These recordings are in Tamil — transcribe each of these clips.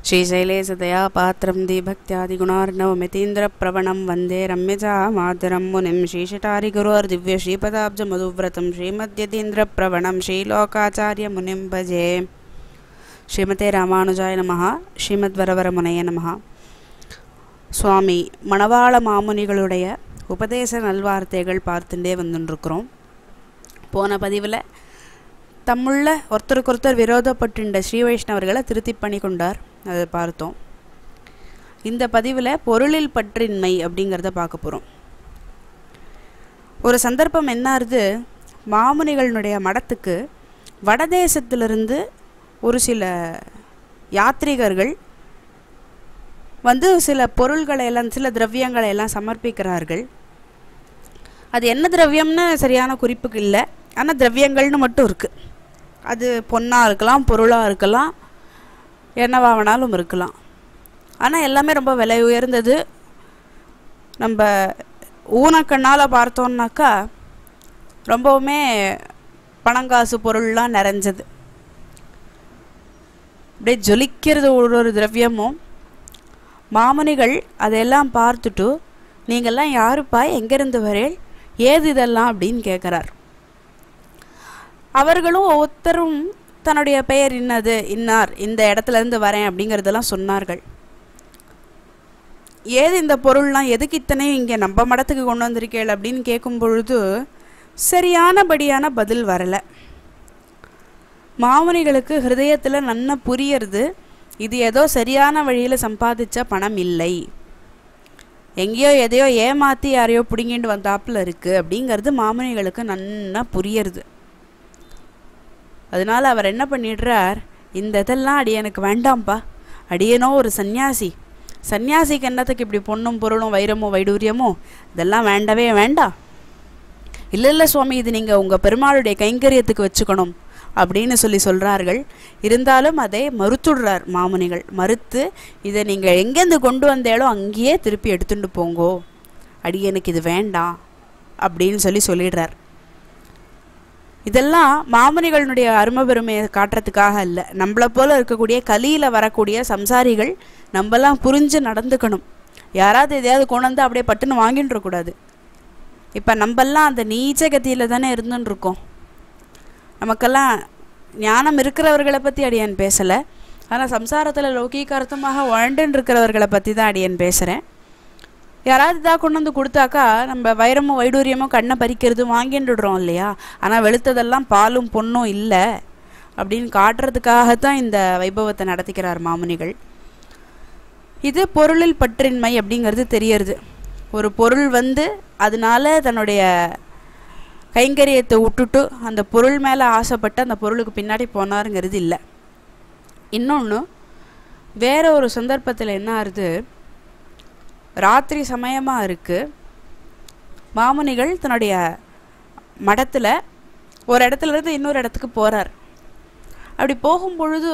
श्रीशैलेशतया पात्रं दीभक्त्यादिगुणार्णवमितीन्द्रप्रवणं वन्दे रम्यजा मातरं मुनिं श्रीशटारिगुरोर्दिव्यश्रीपदाब्जमधुव्रतं श्रीमद्यतीन्द्रप्रवणं श्रीलोकाचार्यमुनिं भजे ஸ்ரீமதே ராமானுஜாய நமஹ ஸ்ரீமத்வரவரமுனைய நமஹ சுவாமி மணவாள மாமுனிகளுடைய உபதேச நல்வார்த்தைகள் பார்த்துட்டே வந்துட்டுருக்குறோம் போன பதிவில் தம்முள்ள ஒருத்தருக்கொருத்தர் விரோதப்பட்டுண்ட ஸ்ரீ வைஷ்ணவர்களை திருத்தி பண்ணி கொண்டார் அதை பார்த்தோம் இந்த பதிவில் பொருளில் பற்றின்மை அப்படிங்கிறத பார்க்க போகிறோம் ஒரு சந்தர்ப்பம் என்னாருது மாமுனிகளுடைய மடத்துக்கு வடதேசத்திலிருந்து ஒரு சில யாத்ரீகர்கள் வந்து சில பொருள்களை எல்லாம் சில திரவியங்களை எல்லாம் சமர்ப்பிக்கிறார்கள் அது என்ன திரவியம்னு சரியான குறிப்புக்கு இல்லை ஆனால் திரவியங்கள்னு மட்டும் இருக்குது அது பொண்ணாக இருக்கலாம் பொருளாக இருக்கலாம் என்னவா வேணாலும் இருக்கலாம் ஆனால் எல்லாமே ரொம்ப விலை உயர்ந்தது நம்ம ஊனக்கண்ணால் பார்த்தோன்னாக்கா ரொம்பவுமே பணங்காசு பொருள்லாம் நிறைஞ்சது அப்படியே ஜொலிக்கிறது ஒரு ஒரு திரவியமும் மாமுனிகள் அதையெல்லாம் பார்த்துட்டு நீங்கள்லாம் யாருப்பா எங்கேருந்து வரேள் ஏது இதெல்லாம் அப்படின்னு கேட்குறார் அவர்களும் ஒவ்வொருத்தரும் தன்னுடைய பெயர் இன்னது இன்னார் இந்த இடத்துலேருந்து வரேன் அப்படிங்கிறதெல்லாம் சொன்னார்கள் ஏது இந்த பொருள்லாம் எதுக்கு இத்தனையும் இங்கே நம்ம மடத்துக்கு கொண்டு வந்திருக்கேள் அப்படின்னு கேட்கும் பொழுது சரியானபடியான பதில் வரலை மாமுனிகளுக்கு ஹிருதயத்தில் நன்ன புரியறது இது ஏதோ சரியான வழியில் சம்பாதிச்ச பணம் இல்லை எங்கேயோ எதையோ ஏமாற்றி யாரையோ பிடிங்கிட்டு வந்தாப்புல இருக்குது அப்படிங்கிறது மாமுனிகளுக்கு நன்னா புரியறது அதனால் அவர் என்ன பண்ணிடுறார் இந்த இதெல்லாம் அடியனுக்கு வேண்டாம்ப்பா அடியனோ ஒரு சந்நியாசி சந்நியாசிக்கு என்னத்துக்கு இப்படி பொண்ணும் பொருளும் வைரமோ வைடூரியமோ இதெல்லாம் வேண்டவே வேண்டாம் இல்லை இல்லை சுவாமி இது நீங்கள் உங்கள் பெருமாளுடைய கைங்கரியத்துக்கு வச்சுக்கணும் அப்படின்னு சொல்லி சொல்கிறார்கள் இருந்தாலும் அதை மறுத்துடுறார் மாமுனிகள் மறுத்து இதை நீங்கள் எங்கேருந்து கொண்டு வந்தேளோ அங்கேயே திருப்பி எடுத்துட்டு போங்கோ அடி எனக்கு இது வேண்டாம் அப்படின்னு சொல்லி சொல்லிடுறார் இதெல்லாம் மாமுனிகளுடைய அருமை பெருமையை காட்டுறதுக்காக இல்லை நம்மளை போல இருக்கக்கூடிய கலியில் வரக்கூடிய சம்சாரிகள் நம்மலாம் புரிஞ்சு நடந்துக்கணும் யாராவது எதையாவது கொண்டு வந்து அப்படியே பட்டுன்னு வாங்கிட்டுருக்கூடாது இப்போ நம்மெல்லாம் அந்த நீச்ச கத்தியில் தானே இருந்துன்னு இருக்கோம் நமக்கெல்லாம் ஞானம் இருக்கிறவர்களை பற்றி அடியன் பேசலை ஆனால் சம்சாரத்தில் லௌகீகார்த்தமாக வாழ்ந்துன்னு இருக்கிறவர்களை பற்றி தான் அடியன் பேசுகிறேன் யாராவது இதாக கொண்டு வந்து கொடுத்தாக்கா நம்ம வைரமும் வைடூரியமும் கண்ணை பறிக்கிறதும் வாங்கிட்டுடுறோம் இல்லையா ஆனால் வெளுத்ததெல்லாம் பாலும் பொண்ணும் இல்லை அப்படின்னு காட்டுறதுக்காகத்தான் இந்த வைபவத்தை நடத்திக்கிறார் மாமுனிகள் இது பொருளில் பற்றின்மை அப்படிங்கிறது தெரியறது ஒரு பொருள் வந்து அதனால தன்னுடைய கைங்கரியத்தை விட்டுட்டு அந்த பொருள் மேலே ஆசைப்பட்டு அந்த பொருளுக்கு பின்னாடி போனாருங்கிறது இல்லை இன்னொன்று வேற ஒரு சந்தர்ப்பத்தில் என்ன ஆகுது ராத்திரி சமயமாக இருக்குது மாமுனிகள் தன்னுடைய மடத்தில் ஒரு இடத்துல இருந்து இன்னொரு இடத்துக்கு போகிறார் அப்படி போகும் பொழுது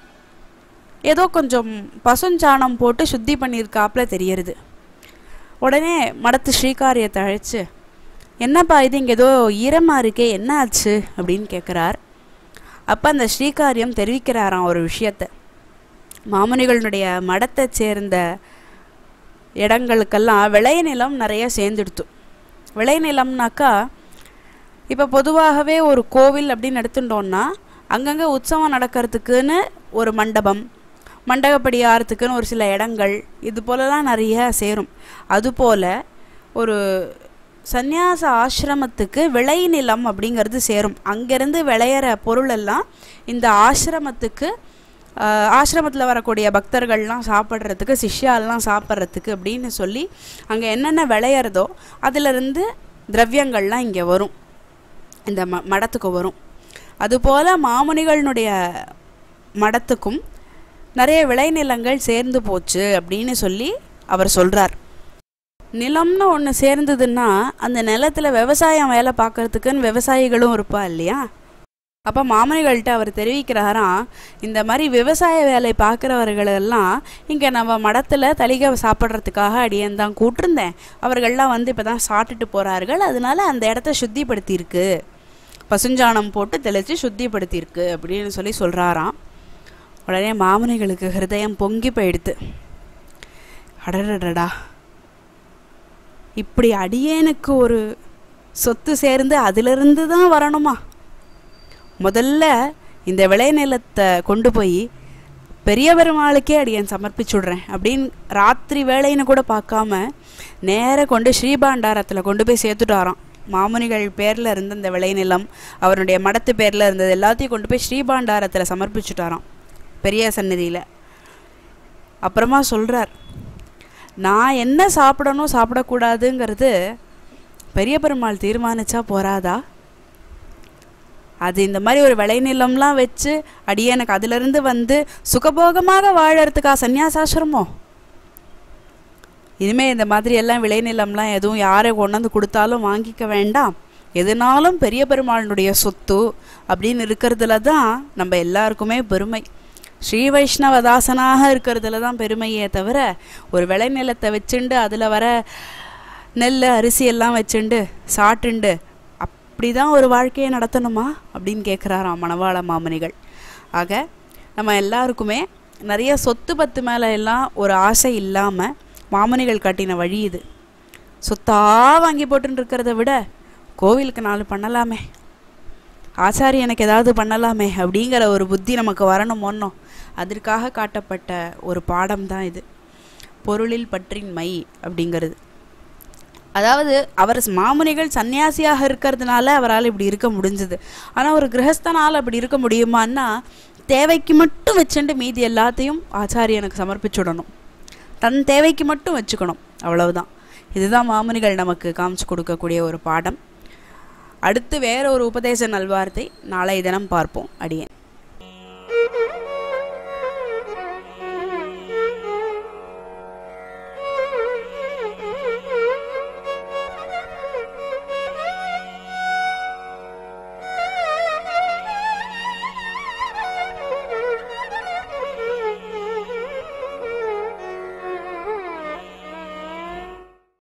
ஏதோ கொஞ்சம் பசுஞ்சாணம் போட்டு சுத்தி பண்ணியிருக்காப்புல தெரியறது உடனே மடத்து ஸ்ரீகாரியத்தை அழைச்சு என்னப்பா இது இங்கே ஏதோ ஈரமாக இருக்கே என்ன ஆச்சு அப்படின்னு கேட்குறார் அப்போ அந்த ஸ்ரீகாரியம் தெரிவிக்கிறாராம் ஒரு விஷயத்த மாமுனிகளுடைய மடத்தை சேர்ந்த இடங்களுக்கெல்லாம் விளைநிலம் நிறைய சேர்ந்துடுத்து விளைநிலம்னாக்கா இப்போ பொதுவாகவே ஒரு கோவில் அப்படின்னு எடுத்துட்டோன்னா அங்கங்கே உற்சவம் நடக்கிறதுக்குன்னு ஒரு மண்டபம் மண்டகப்படி ஆறத்துக்குன்னு ஒரு சில இடங்கள் இது போலலாம் நிறைய சேரும் அதுபோல் ஒரு சந்நியாச ஆசிரமத்துக்கு விளைநிலம் அப்படிங்கிறது சேரும் அங்கேருந்து விளையிற பொருளெல்லாம் இந்த ஆசிரமத்துக்கு ஆசிரமத்தில் வரக்கூடிய பக்தர்கள்லாம் சாப்பிட்றதுக்கு சிஷ்யாலாம் சாப்பிட்றதுக்கு அப்படின்னு சொல்லி அங்கே என்னென்ன விளையிறதோ அதிலிருந்து திரவியங்கள்லாம் இங்கே வரும் இந்த ம மடத்துக்கு வரும் அதுபோல் மாமுனிகளினுடைய மடத்துக்கும் நிறைய விளைநிலங்கள் சேர்ந்து போச்சு அப்படின்னு சொல்லி அவர் சொல்கிறார் நிலம்னு ஒன்று சேர்ந்ததுன்னா அந்த நிலத்தில் விவசாயம் வேலை பார்க்குறதுக்குன்னு விவசாயிகளும் இருப்பா இல்லையா அப்போ மாமனிகள்கிட்ட அவர் தெரிவிக்கிறாராம் இந்த மாதிரி விவசாய வேலை பார்க்குறவர்களெல்லாம் இங்கே நம்ம மடத்தில் தலிகை சாப்பிட்றதுக்காக அடியன் தான் கூட்டிருந்தேன் அவர்கள்லாம் வந்து இப்போ தான் சாப்பிட்டுட்டு போகிறார்கள் அதனால அந்த இடத்த சுத்திப்படுத்தியிருக்கு பசுஞ்சாணம் போட்டு தெளித்து சுத்திப்படுத்தியிருக்கு அப்படின்னு சொல்லி சொல்கிறாராம் உடனே மாமுனிகளுக்கு ஹிருதயம் பொங்கி போயிடுத்து அடடடடா இப்படி அடியேனுக்கு ஒரு சொத்து சேர்ந்து அதிலிருந்து தான் வரணுமா முதல்ல இந்த விளைநிலத்தை கொண்டு போய் பெரிய பெருமாளுக்கே அடியேன் சமர்ப்பிச்சுடுறேன் அப்படின்னு ராத்திரி வேலைன்னு கூட பார்க்காம நேரா கொண்டு ஸ்ரீபாண்டாரத்தில் கொண்டு போய் சேர்த்துட்டாராம் மாமுனிகள் பேரில் இருந்த இந்த விளைநிலம் அவருடைய மடத்து பேரில் இருந்தது எல்லாத்தையும் கொண்டு போய் ஸ்ரீபாண்டாரத்தில் சமர்ப்பிச்சுட்டாராம் பெரிய சந்நிதியில் அப்புறமா சொல்கிறார் நான் என்ன சாப்பிடணும் சாப்பிடக்கூடாதுங்கிறது பெரிய பெருமாள் தீர்மானிச்சா போறாதா அது இந்த மாதிரி ஒரு விளைநிலம்லாம் வச்சு அடியேனுக்கு அதிலிருந்து வந்து சுகபோகமாக வாழறதுக்கா சந்நியாசாசிரமோ இனிமே இந்த மாதிரி எல்லாம் விளைநிலம்லாம் எதுவும் யாரை கொண்டு வந்து கொடுத்தாலும் வாங்கிக்க வேண்டாம் எதுனாலும் பெரிய பெருமாளுடைய சொத்து அப்படின்னு இருக்கிறதுல தான் நம்ம எல்லாருக்குமே பெருமை ஸ்ரீ வைஷ்ணவதாசனாக இருக்கிறதுல தான் பெருமையே தவிர ஒரு விளைநிலத்தை வச்சுண்டு அதில் வர நெல் அரிசி எல்லாம் வச்சுண்டு சாட்டுண்டு அப்படி தான் ஒரு வாழ்க்கையை நடத்தணுமா அப்படின்னு கேட்குறாராம் மணவாள மாமனிகள் ஆக நம்ம எல்லாருக்குமே நிறைய சொத்து பத்து மேலே எல்லாம் ஒரு ஆசை இல்லாமல் மாமனிகள் காட்டின வழி இது சொத்தா வாங்கி போட்டுன்னு இருக்கிறத விட கோவிலுக்கு நாலு பண்ணலாமே ஆச்சாரியனுக்கு ஏதாவது பண்ணலாமே அப்படிங்கிற ஒரு புத்தி நமக்கு வரணும் ஒன்றும் அதற்காக காட்டப்பட்ட ஒரு பாடம் தான் இது பொருளில் பற்றின் மை அப்படிங்கிறது அதாவது அவர் மாமுனிகள் சன்னியாசியாக இருக்கிறதுனால அவரால் இப்படி இருக்க முடிஞ்சது ஆனால் ஒரு கிரகஸ்தனால் அப்படி இருக்க முடியுமான்னா தேவைக்கு மட்டும் வச்சுட்டு மீதி எல்லாத்தையும் ஆச்சாரியனுக்கு சமர்ப்பிச்சுடணும் தன் தேவைக்கு மட்டும் வச்சுக்கணும் அவ்வளவுதான் இதுதான் மாமுனிகள் நமக்கு காமிச்சு கொடுக்கக்கூடிய ஒரு பாடம் அடுத்து வேற ஒரு உபதேச நல்வார்த்தை நாளை தினம் பார்ப்போம் அடியேன்